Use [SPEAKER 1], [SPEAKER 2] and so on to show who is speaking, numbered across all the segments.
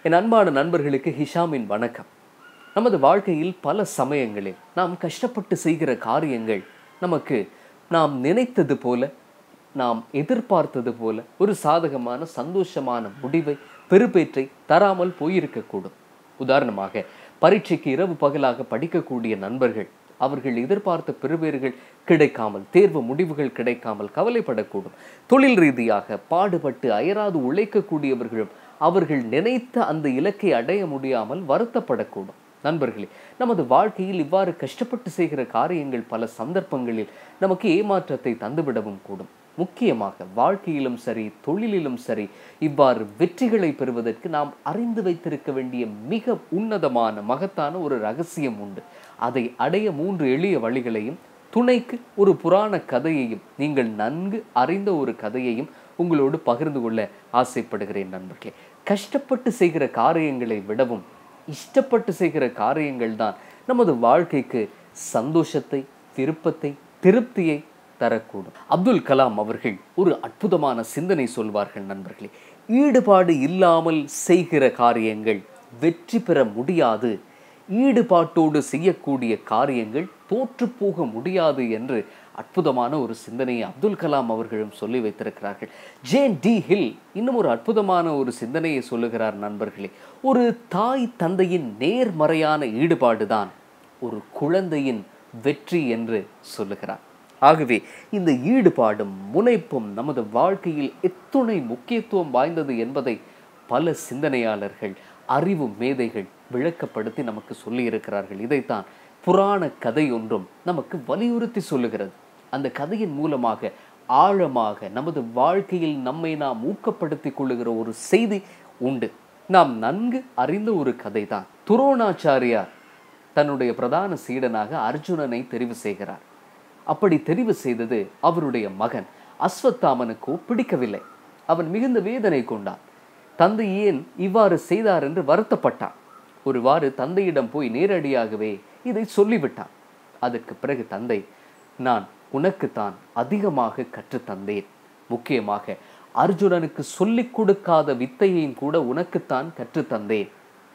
[SPEAKER 1] என் அன்பான நண்பர்களுக்கு ஹிஷாமின் வணக்கம் நமது வாழ்க்கையில் பல சமயங்களில் நாம் கஷ்டப்பட்டு செய்கிற காரியங்கள் நமக்கு நாம் நினைத்தது போல நாம் எதிர்பார்த்தது போல ஒரு சாதகமான சந்தோஷமான முடிவை பெறுபேற்றை தராமல் போயிருக்கக்கூடும் உதாரணமாக பரீட்சைக்கு இரவு பகலாக படிக்கக்கூடிய நண்பர்கள் அவர்கள் எதிர்பார்த்த பெறுபேறுகள் கிடைக்காமல் தேர்வு முடிவுகள் கிடைக்காமல் கவலைப்படக்கூடும் தொழில் ரீதியாக பாடுபட்டு அயராது உழைக்கக்கூடியவர்களும் அவர்கள் நினைத்த அந்த இலக்கை அடைய முடியாமல் வருத்தப்படக்கூடும் நண்பர்களே நமது வாழ்க்கையில் இவ்வாறு கஷ்டப்பட்டு செய்கிற காரியங்கள் பல சந்தர்ப்பங்களில் நமக்கு ஏமாற்றத்தை தந்துவிடவும் கூடும் முக்கியமாக வாழ்க்கையிலும் சரி தொழிலிலும் சரி இவ்வாறு வெற்றிகளை பெறுவதற்கு நாம் அறிந்து வைத்திருக்க வேண்டிய மிக உன்னதமான மகத்தான ஒரு ரகசியம் உண்டு அதை அடைய மூன்று எளிய வழிகளையும் துணைக்கு ஒரு புராண கதையையும் நீங்கள் நன்கு அறிந்த ஒரு கதையையும் உங்களோடு பகிர்ந்து கொள்ள ஆசைப்படுகிறேன் நண்பர்களே கஷ்டப்பட்டு செய்கிற காரியங்களை விடவும் இஷ்டப்பட்டு செய்கிற காரியங்கள் தான் நமது வாழ்க்கைக்கு சந்தோஷத்தை விருப்பத்தை திருப்தியை தரக்கூடும் அப்துல் கலாம் அவர்கள் ஒரு அற்புதமான சிந்தனை சொல்வார்கள் நண்பர்களே ஈடுபாடு இல்லாமல் செய்கிற காரியங்கள் வெற்றி பெற முடியாது ஈடுபாட்டோடு செய்யக்கூடிய காரியங்கள் தோற்று போக முடியாது என்று அற்புதமான ஒரு சிந்தனையை அப்துல் கலாம் அவர்களும் சொல்லி வைத்திருக்கிறார்கள் ஜேன் டி ஹில் இன்னும் ஒரு அற்புதமான ஒரு சிந்தனையை சொல்லுகிறார் நண்பர்களே ஒரு தாய் தந்தையின் நேர்மறையான ஈடுபாடுதான் ஒரு குழந்தையின் வெற்றி என்று சொல்லுகிறார் ஆகவே இந்த ஈடுபாடும் முனைப்பும் நமது வாழ்க்கையில் எத்துணை முக்கியத்துவம் வாய்ந்தது என்பதை பல சிந்தனையாளர்கள் அறிவு மேதைகள் விளக்கப்படுத்தி நமக்கு சொல்லியிருக்கிறார்கள் இதைத்தான் புராண கதை ஒன்றும் நமக்கு வலியுறுத்தி சொல்லுகிறது அந்த கதையின் மூலமாக ஆழமாக நமது வாழ்க்கையில் நம்மை நாம் ஊக்கப்படுத்திக் கொள்ளுகிற ஒரு செய்தி உண்டு நாம் நன்கு அறிந்த ஒரு கதை தான் துரோணாச்சாரியார் தன்னுடைய பிரதான சீடனாக அர்ஜுனனை தெரிவு செய்கிறார் அப்படி தெரிவு செய்தது அவருடைய மகன் அஸ்வத்தாமனுக்கோ பிடிக்கவில்லை அவன் மிகுந்த வேதனை கொண்டான் தந்தை ஏன் இவ்வாறு செய்தார் என்று வருத்தப்பட்டான் ஒருவாறு தந்தையிடம் போய் நேரடியாகவே இதை சொல்லிவிட்டான் அதற்கு பிறகு தந்தை நான் உனக்குத்தான் அதிகமாக கற்றுத்தந்தேன் முக்கியமாக அர்ஜுனனுக்கு சொல்லிக் கொடுக்காத வித்தையையும் கூட உனக்குத்தான் கற்றுத்தந்தேன்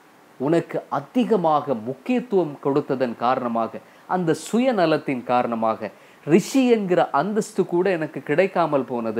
[SPEAKER 1] உனக்கு அதிகமாக முக்கியத்துவம் கொடுத்ததன் காரணமாக அந்த சுயநலத்தின் காரணமாக ரிஷி என்கிற அந்தஸ்து கூட எனக்கு கிடைக்காமல் போனது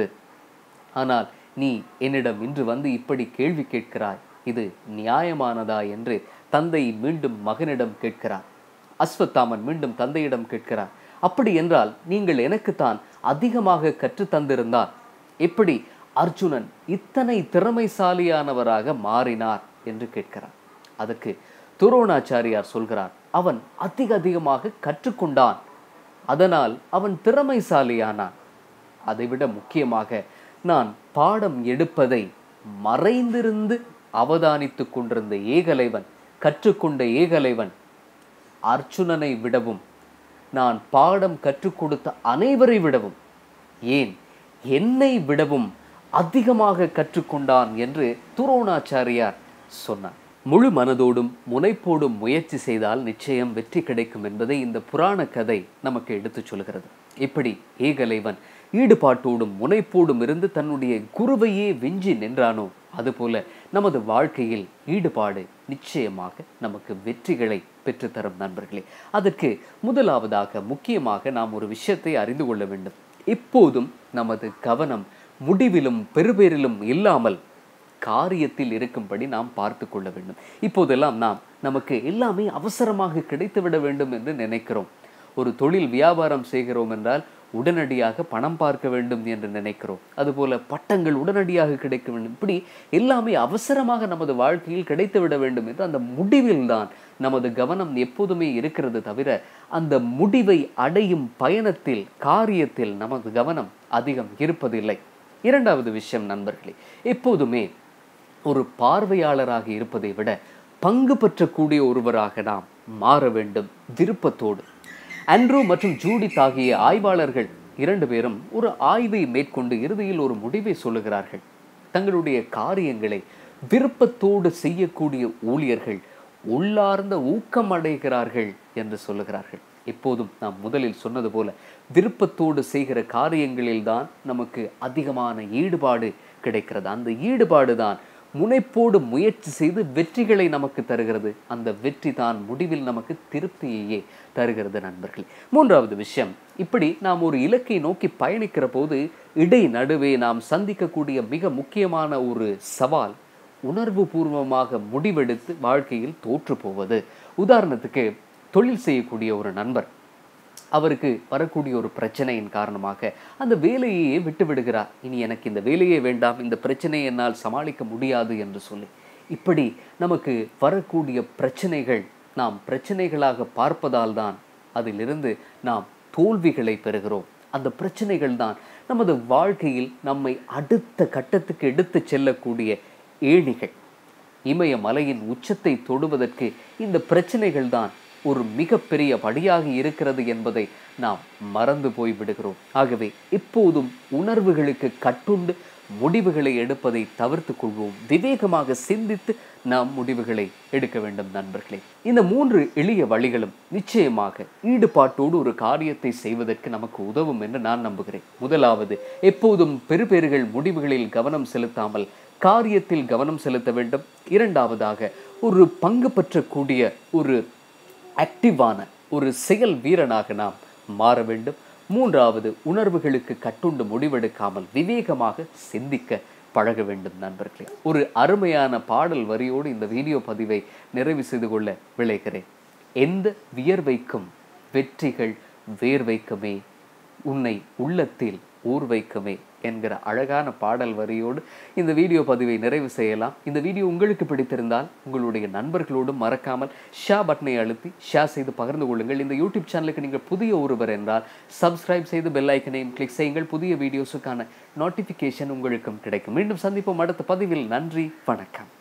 [SPEAKER 1] ஆனால் நீ என்னிடம் இன்று வந்து இப்படி கேள்வி கேட்கிறாய் இது நியாயமானதா என்று தந்தை மீண்டும் மகனிடம் கேட்கிறார் அஸ்வத்தாமன் மீண்டும் தந்தையிடம் கேட்கிறார் அப்படி என்றால் நீங்கள் எனக்குத்தான் அதிகமாக கற்றுத் தந்திருந்தால் எப்படி அர்ஜுனன் இத்தனை திறமைசாலியானவராக மாறினார் என்று கேட்கிறார் அதுக்கு துரோணாச்சாரியார் சொல்கிறார் அவன் அதிக அதிகமாக கற்றுக்கொண்டான் அதனால் அவன் திறமைசாலியானான் அதைவிட முக்கியமாக நான் பாடம் எடுப்பதை மறைந்திருந்து அவதானித்து கொண்டிருந்த ஏகலைவன் கற்றுக்கொண்ட ஏகலைவன் அர்ச்சுனனை விடவும் நான் பாடம் கற்றுக் கொடுத்த அனைவரை விடவும் ஏன் என்னை விடவும் அதிகமாக கற்றுக்கொண்டான் என்று துரோணாச்சாரியார் சொன்னார் முழு மனதோடும் முனைப்போடும் முயற்சி செய்தால் நிச்சயம் வெற்றி கிடைக்கும் என்பதை இந்த புராண கதை நமக்கு எடுத்துச் சொல்கிறது இப்படி ஏகலைவன் ஈடுபாட்டோடும் முனைப்போடும் இருந்து தன்னுடைய குருவையே விஞ்சி நின்றானோ அதுபோல நமது வாழ்க்கையில் ஈடுபாடு நிச்சயமாக நமக்கு வெற்றிகளை பெற்றுத்தரும் நண்பர்களே அதற்கு முதலாவதாக முக்கியமாக நாம் ஒரு விஷயத்தை அறிந்து கொள்ள வேண்டும் எப்போதும் நமது கவனம் முடிவிலும் பெறுபேறிலும் இல்லாமல் காரியத்தில் இருக்கும்படி நாம் பார்த்து கொள்ள வேண்டும் இப்போதெல்லாம் நாம் நமக்கு எல்லாமே அவசரமாக கிடைத்துவிட வேண்டும் என்று நினைக்கிறோம் ஒரு தொழில் வியாபாரம் செய்கிறோம் என்றால் உடனடியாக பணம் பார்க்க வேண்டும் என்று நினைக்கிறோம் அதுபோல பட்டங்கள் உடனடியாக கிடைக்க வேண்டும் இப்படி எல்லாமே அவசரமாக நமது வாழ்க்கையில் கிடைத்துவிட வேண்டும் என்று அந்த முடிவில் தான் நமது கவனம் எப்போதுமே இருக்கிறது தவிர அந்த முடிவை அடையும் பயணத்தில் காரியத்தில் நமது கவனம் அதிகம் இருப்பதில்லை இரண்டாவது விஷயம் நண்பர்களே எப்போதுமே ஒரு பார்வையாளராக இருப்பதை விட பங்கு பற்றக்கூடிய ஒருவராக நாம் மாற வேண்டும் விருப்பத்தோடு ஆண்ட்ரூ மற்றும் ஜூடித் ஆகிய ஆய்வாளர்கள் இரண்டு பேரும் ஒரு ஆய்வை மேற்கொண்டு இறுதியில் ஒரு முடிவை சொல்லுகிறார்கள் தங்களுடைய காரியங்களை விருப்பத்தோடு செய்யக்கூடிய ஊழியர்கள் உள்ளார்ந்த ஊக்கம் அடைகிறார்கள் என்று சொல்லுகிறார்கள் எப்போதும் நாம் முதலில் சொன்னது போல விருப்பத்தோடு செய்கிற காரியங்களில்தான் நமக்கு அதிகமான ஈடுபாடு கிடைக்கிறது அந்த ஈடுபாடு தான் முனைப்போடு முயற்சி செய்து வெற்றிகளை நமக்கு தருகிறது அந்த வெற்றி தான் முடிவில் நமக்கு திருப்தியையே தருகிறது நண்பர்களே மூன்றாவது விஷயம் இப்படி நாம் ஒரு இலக்கை நோக்கி பயணிக்கிற போது இடை நடுவே நாம் சந்திக்கக்கூடிய மிக முக்கியமான ஒரு சவால் உணர்வு பூர்வமாக முடிவெடுத்து வாழ்க்கையில் தோற்று போவது உதாரணத்துக்கு தொழில் செய்யக்கூடிய ஒரு நண்பர் அவருக்கு வரக்கூடிய ஒரு பிரச்சனையின் காரணமாக அந்த வேலையையே விட்டு விடுகிறார் இனி எனக்கு இந்த வேலையே வேண்டாம் இந்த பிரச்சனையை என்னால் சமாளிக்க முடியாது என்று சொல்லி இப்படி நமக்கு வரக்கூடிய பிரச்சனைகள் நாம் பிரச்சனைகளாக பார்ப்பதால் தான் அதிலிருந்து நாம் தோல்விகளை பெறுகிறோம் அந்த பிரச்சனைகள் தான் நமது வாழ்க்கையில் நம்மை அடுத்த கட்டத்துக்கு எடுத்துச் செல்லக்கூடிய ஏணிகள் இமய மலையின் உச்சத்தை தொடுவதற்கு இந்த பிரச்சனைகள் தான் ஒரு மிகப்பெரிய படியாக இருக்கிறது என்பதை நாம் மறந்து போய் விடுகிறோம் ஆகவே எப்போதும் உணர்வுகளுக்கு கட்டுண்டு முடிவுகளை எடுப்பதை தவிர்த்து கொள்வோம் விவேகமாக சிந்தித்து நாம் முடிவுகளை எடுக்க வேண்டும் நண்பர்களே இந்த மூன்று எளிய வழிகளும் நிச்சயமாக ஈடுபாட்டோடு ஒரு காரியத்தை செய்வதற்கு நமக்கு உதவும் என்று நான் நம்புகிறேன் முதலாவது எப்போதும் பெறுபேறுகள் முடிவுகளில் கவனம் செலுத்தாமல் காரியத்தில் கவனம் செலுத்த வேண்டும் இரண்டாவதாக ஒரு பங்கு பற்றக்கூடிய ஒரு ஆக்டிவான ஒரு செயல் வீரனாக நாம் மாற வேண்டும் மூன்றாவது உணர்வுகளுக்கு கட்டுண்டு முடிவெடுக்காமல் விவேகமாக சிந்திக்க பழக வேண்டும் நண்பர்களே ஒரு அருமையான பாடல் வரியோடு இந்த வீடியோ பதிவை நிறைவு செய்து கொள்ள விளைகிறேன் எந்த வியர்வைக்கும் வெற்றிகள் வேர்வைக்குமே உன்னை உள்ளத்தில் ஊர் வைக்குமே என்கிற அழகான பாடல் வரியோடு இந்த வீடியோ பதிவை நிறைவு செய்யலாம் இந்த வீடியோ உங்களுக்கு பிடித்திருந்தால் உங்களுடைய நண்பர்களோடும் மறக்காமல் ஷா பட்டனை அழுத்தி ஷேர் செய்து பகிர்ந்து கொள்ளுங்கள் இந்த யூடியூப் சேனலுக்கு நீங்கள் புதிய ஒருவர் என்றால் சப்ஸ்கிரைப் செய்து பெல் ஐக்கனையும் கிளிக் செய்யுங்கள் புதிய வீடியோஸுக்கான நோட்டிஃபிகேஷன் உங்களுக்கும் கிடைக்கும் மீண்டும் சந்திப்போம் அடுத்த பதிவில் நன்றி வணக்கம்